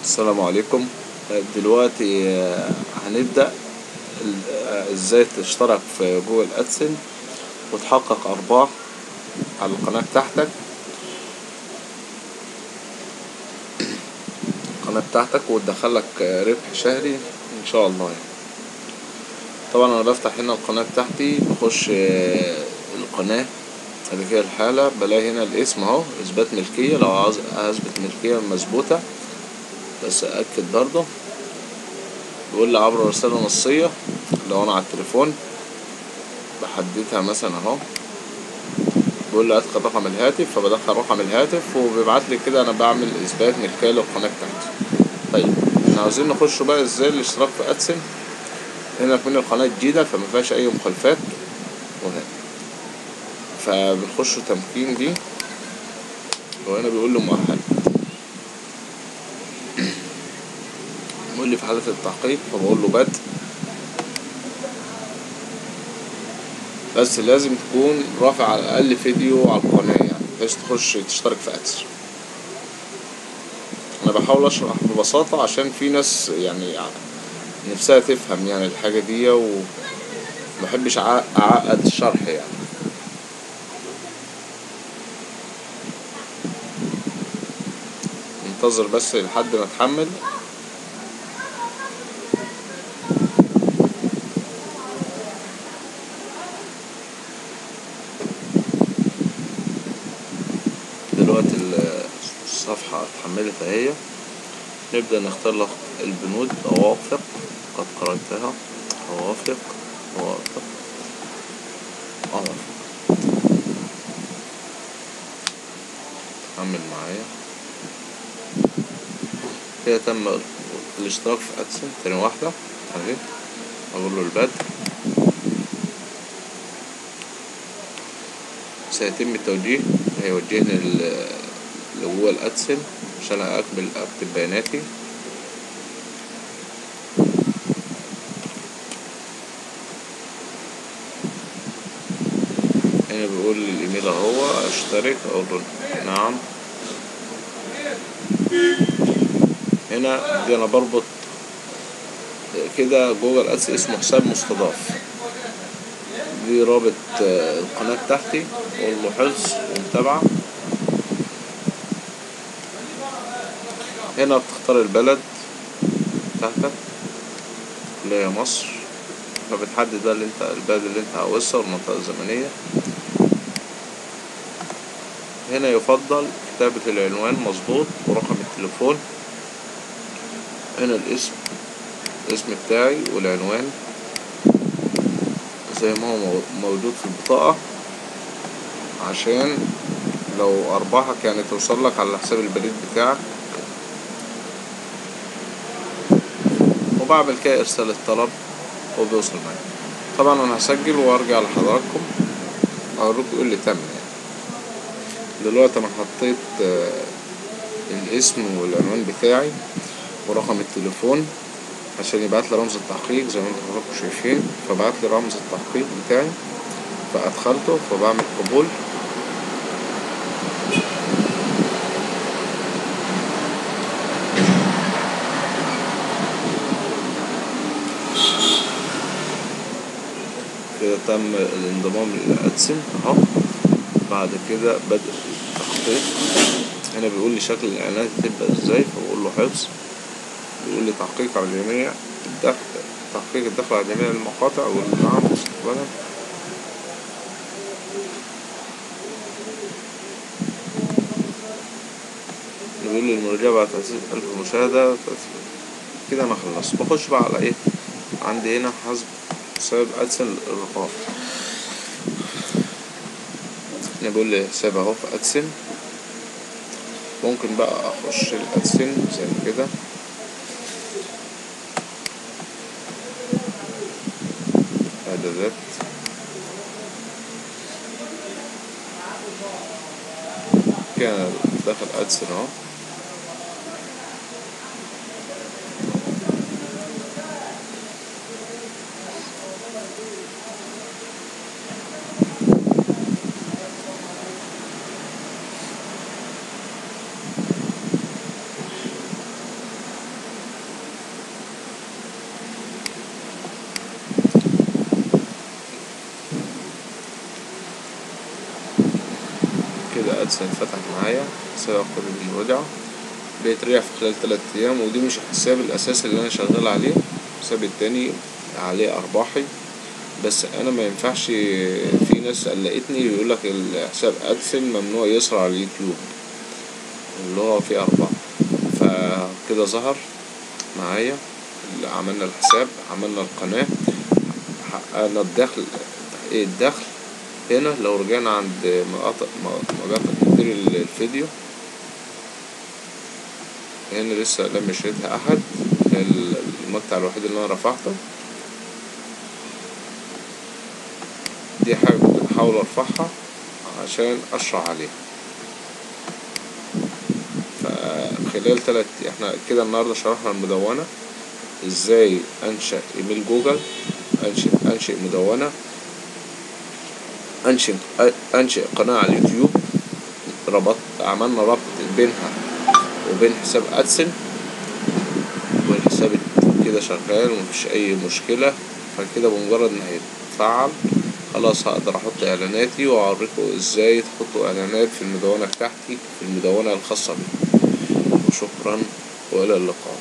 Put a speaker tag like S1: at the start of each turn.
S1: السلام عليكم دلوقتي آه، هنبدأ ال- آه، ازاي تشترك في جوجل ادسن وتحقق ارباح على القناة بتاعتك القناة بتاعتك وتدخلك آه، ربح شهري ان شاء الله يعني. طبعا انا بفتح هنا القناة بتاعتي بخش آه، القناة ادي كده الحالة بلاقي هنا الاسم اهو اثبات ملكية لو عاوز اثبت ملكية مظبوطة بس أأكد برضه بيقول لي عبر رسالة نصية لو أنا على التليفون بحددها مثلا أهو بيقول لي أدخل رقم الهاتف فبدخل رقم الهاتف وبيبعت لي كده أنا بعمل إثبات ملكية للقناة بتاعتي طيب احنا عاوزين نخش بقى ازاي الاشتراك في أدسن هنا كمان القناة جديدة فما فيهاش أي مخالفات وهنا فبنخش تمكين دي وهنا بيقول له مؤهل بيقول لي في حالة التحقيق فبقول له بدء بس لازم تكون رافع على الأقل فيديو على القناة يعني بحيث تخش تشترك في أدسر أنا بحاول أشرح ببساطة عشان في ناس يعني نفسها تفهم يعني الحاجة دي ومبحبش أع- أعقد الشرح يعني انتظر بس لحد ما تحمل دلوقتي ال- الصفحة اتحملت اهي نبدأ نختار لك البنود أوافق قد قرأتها أوافق أوافق أوافق تحمل معايا كده تم الاشتراك في أدسن تاني واحدة اهي أقول له البدء سيتم التوجيه هيوجهني ل- لجوه الأدسن عشان أكمل أكتب بياناتي هنا بيقول لي الإيميل أهو أشترك أقول له نعم هنا دي أنا بربط كده جوجل أدس اسمه حساب مستضاف دي رابط آه، القناة بتاعتي أقول له حفظ ومتابعة هنا بتختار البلد بتاعتك اللي هي مصر فبتحدد بقى اللي انت البلد اللي انت عاوزها والمنطقة الزمنية هنا يفضل كتابة العنوان مظبوط ورقم التليفون هنا الاسم الاسم بتاعي والعنوان زي ما هو مو- موجود في البطاقة عشان لو أرباحك يعني توصل لك على حساب البريد بتاعك وبعمل كده إرسال الطلب وبيوصل معايا طبعا أنا هسجل وأرجع لحضراتكم أوريكم إيه اللي تم يعني دلوقتي أنا حطيت آه، الاسم والعنوان بتاعي ورقم التليفون عشان يبعت لي رمز التحقيق زي ما انتم حضراتكم شايفين فبعت لي رمز التحقيق بتاعي فأدخلته فبعمل قبول كده تم الانضمام للأدسن اهو بعد كده بدء التخطيط هنا بيقول لي شكل الإعلانات تبدأ ازاي فبقول له حفظ بيقول لي تحقيق على جميع الدخل تحقيق الدخل على جميع المقاطع والنعم مستقبلا بيقول لي المراجعة بعد تأسيس ألف مشاهدة كده أنا خلصت بخش بقى على إيه عندي هنا حسب حساب أدسن الرقم هنا بيقول لي حساب أهو في أدسن ممكن بقى أخش الأدسن زي كده إعدادات كان داخل أدسن أهو كده ادسن فتح معايا حساب اخد الوديعة بقيت ريع في خلال تلات ايام ودي مش الحساب الاساسي اللي انا شغال عليه الحساب التاني عليه ارباحي بس انا ما ينفعش في ناس قلقتني بيقول لك الحساب ادسن ممنوع يسرع على اليوتيوب اللي هو فيه ارباح فكده ظهر معايا اللي عملنا الحساب عملنا القناة حققنا الدخل تحقيق الدخل هنا لو رجعنا عند مقاطع مقاطع تدير الفيديو هنا لسه لم يشهدها احد المقطع الوحيد اللي انا رفعته دي حاجة كنت بحاول ارفعها عشان اشرح عليها فخلال تلات احنا كده النهاردة شرحنا المدونة ازاي انشأ ايميل جوجل انشئ انشئ مدونة انشئ انشئ قناة على اليوتيوب ربط عملنا ربط بينها وبين حساب ادسن والحساب كده شغال ومفيش اي مشكلة فكده بمجرد ما هيتفعل خلاص هقدر احط اعلاناتي واوريكم ازاي تحطوا اعلانات في المدونة بتاعتي في المدونة الخاصة بي وشكرا والى اللقاء